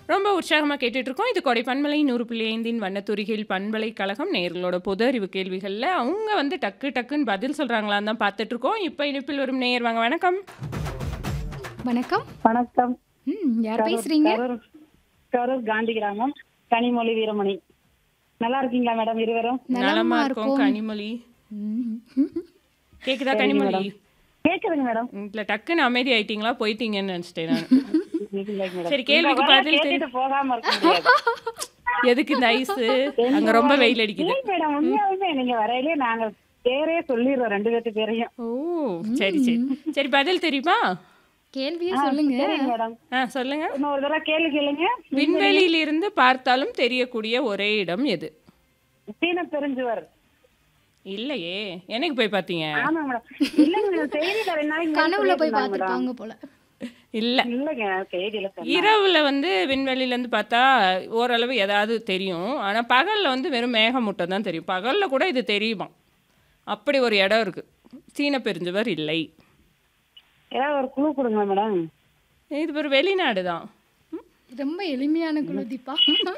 ரொம்ப உற்சாகமாக கேட்டுட்டு இருக்கோம் இது கொடை பண்பலை நூறு புள்ளி ஐந்தின் வண்ணத்துறிகள் பண்பலைக்கழகம் நேர்களோட பொது அறிவு கேள்விகளில் அவங்க வந்து டக்கு டக்குன்னு பதில் சொல்கிறாங்களான்னு தான் பார்த்துட்டு இருக்கோம் இப்போ இனிப்பில் வரும் நேயர் வாங்க வணக்கம் வணக்கம் வணக்கம் ம் யார் பேசுறீங்க கரூர் கரூர் காந்தி கிராமம் கனிமொழி வீரமணி நல்லா இருக்கீங்களா மேடம் இருவரும் நலமா இருக்கும் கனிமொழி ம். கேக்குதா கனிமொழி கேக்குதுங்க மேடம் இல்ல டக்குன்னு அமைதி ஆயிட்டீங்களா போயிட்டீங்கன்னு நினைச்சிட்டேன் நான் இல்லைங்க மேடம். சரி கேள்விக்கு உங்க வேலை பதில் தெரி- கேட்டுட்டு போகாம இருக்க முடியாது எதுக்கு இந்த ஐஸ் அங்க ரொம்ப வெயில் அடிக்குது இல்லை மேடம் உண்மையாலுமே நீங்க வரையிலே நாங்க பேரே சொல்லிடுறோம் ரெண்டு பேர்த்து பேரையும் ஓ சரி சரி சரி பதில் தெரியுமா கேள்வியே சொல்லுங்க சரிங்க மேடம் ஆ சொல்லுங்க இன்னொரு தடவை கேள்வி கேளுங்க விண்வெளியிலிருந்து பார்த்தாலும் தெரியக்கூடிய ஒரே இடம் எது சீன பெருஞ்சுவர் இல்லையே எனக்கு போய் பார்த்தீங்க ஆமா மேடம் இல்லைங்க மேடம் செய்தியில ரெண்டு நாளைக்கு முன்னாடி கனவுல போய் சொல்லியிருந்தாங்க மேடம். பார்த்துருப்பாங்க போல இல்ல இல்லைங்க செய்தியில சொன்னாங்க. இரவுல வந்து விண்வெளியில இருந்து பார்த்தா ஓரளவு ஏதாவது தெரியும் ஆனா பகல்ல வந்து வெறும் மேகமூட்டம் தான் தெரியும் பகல்ல கூட இது தெரியுமா அப்படி ஒரு இடம் இருக்கு சீன பெருஞ்சுவர் இல்லை ஏதாவது ஒரு குழு கொடுங்க மேடம் இது ஒரு வெளிநாடு தான் ரொம்ப எளிமையான குழு தீபா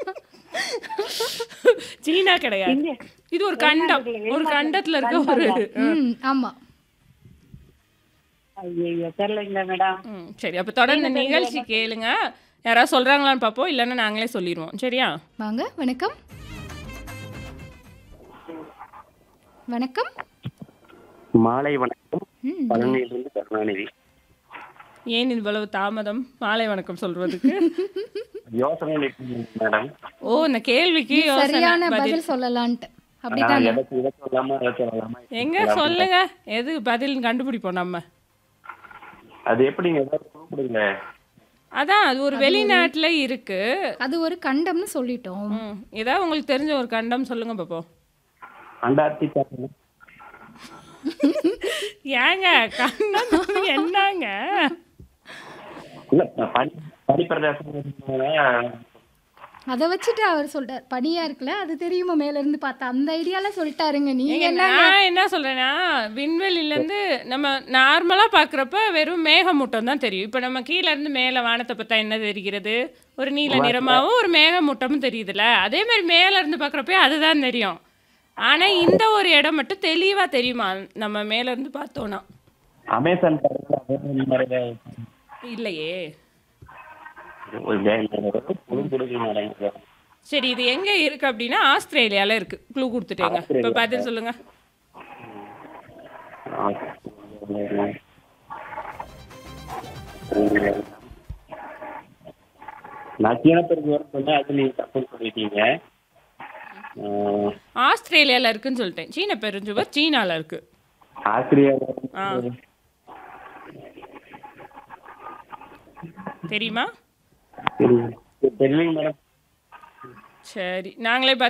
சீனா கிடையாது இந்தியா இது ஒரு கண்டம் ஒரு கண்டத்துல இருக்க ஒரு ம் ஆமா ஐயோ தெரியலைங்களா மேடம் ம், சரி அப்ப தொடர்ந்து நிகழ்ச்சி கேளுங்க யாராவது சொல்றாங்களான்னு பார்ப்போம் இல்லைன்னா நாங்களே சொல்லிடுவோம் சரியா வாங்க வணக்கம் வணக்கம் மாலை வணக்கம் ம் பழனியிலிருந்து கருணாநிதி ஏன் இவ்வளவு தாமதம் மாலை வணக்கம் சொல்றதுக்கு யோசனை மேடம் ஓ இந்த கேள்விக்கு யோசனை சரியான பதில் பதில் சொல்லலான்ட்டு ஆ, அப்படித்தானே எதை இதை சொல்லாம அதை சொல்லலாமா எங்க சொல்லுங்க எது பதில் கண்டுபிடிப்போம் நம்ம அது எப்படிங்க ஏதாவது கூப்பிடுங்க அதான் அது ஒரு வெளிநாட்டுல இருக்கு அது ஒரு கண்டம்னு சொல்லிட்டோம் ம், ஏதாவது உங்களுக்கு தெரிஞ்ச ஒரு கண்டம் சொல்லுங்க பாப்போம் அண்டார்டிகா ஏங்க கண்டம் என்னங்க இல்ல பனி பனிப்பிரதேசம் அதை வச்சுட்டு அவர் சொல்றார் பனியா இருக்குல்ல அது தெரியுமா மேல இருந்து பார்த்தா அந்த ஐடியால சொல்லிட்டாருங்க நீங்க ஏங்க, என்ன நான் என்ன சொல்றேன்னா விண்வெளியில இருந்து நம்ம நார்மலா பாக்குறப்ப வெறும் மேகமூட்டம் தான் தெரியும் இப்ப நம்ம கீழ இருந்து மேல வானத்தை பார்த்தா என்ன தெரிகிறது ஒரு நீல நிறமாவும் ஒரு மேகமூட்டமும் தெரியுதுல அதே மாதிரி மேல இருந்து பாக்குறப்ப அதுதான் தெரியும் ஆனா இந்த ஒரு இடம் மட்டும் தெளிவா தெரியுமா நம்ம மேல இருந்து பார்த்தோம்னா அமேசான் கடல்ல அதே மாதிரி இல்லையே ஒரு வே- குழு கொடுங்க மேடம் சரி இது எங்க இருக்கு அப்படின்னா ஆஸ்திரேலியால இருக்கு க்ளூ கொடுத்துட்டேங்க இப்ப பதில் சொல்லுங்க நான் சீனத்திற்கு வர சொன்னேன் அது நீங்க தப்புன்னு சொல்லிட்டீங்க ஆஹ், ஆஸ்திரேலியால இருக்குன்னு சொல்லிட்டேன் சீன பெருஞ்சுவர் சீனால இருக்கு ஆஸ்திரியா ஆ. தெரியுமா தெரியலைங்க மேடம் சரி நாங்களே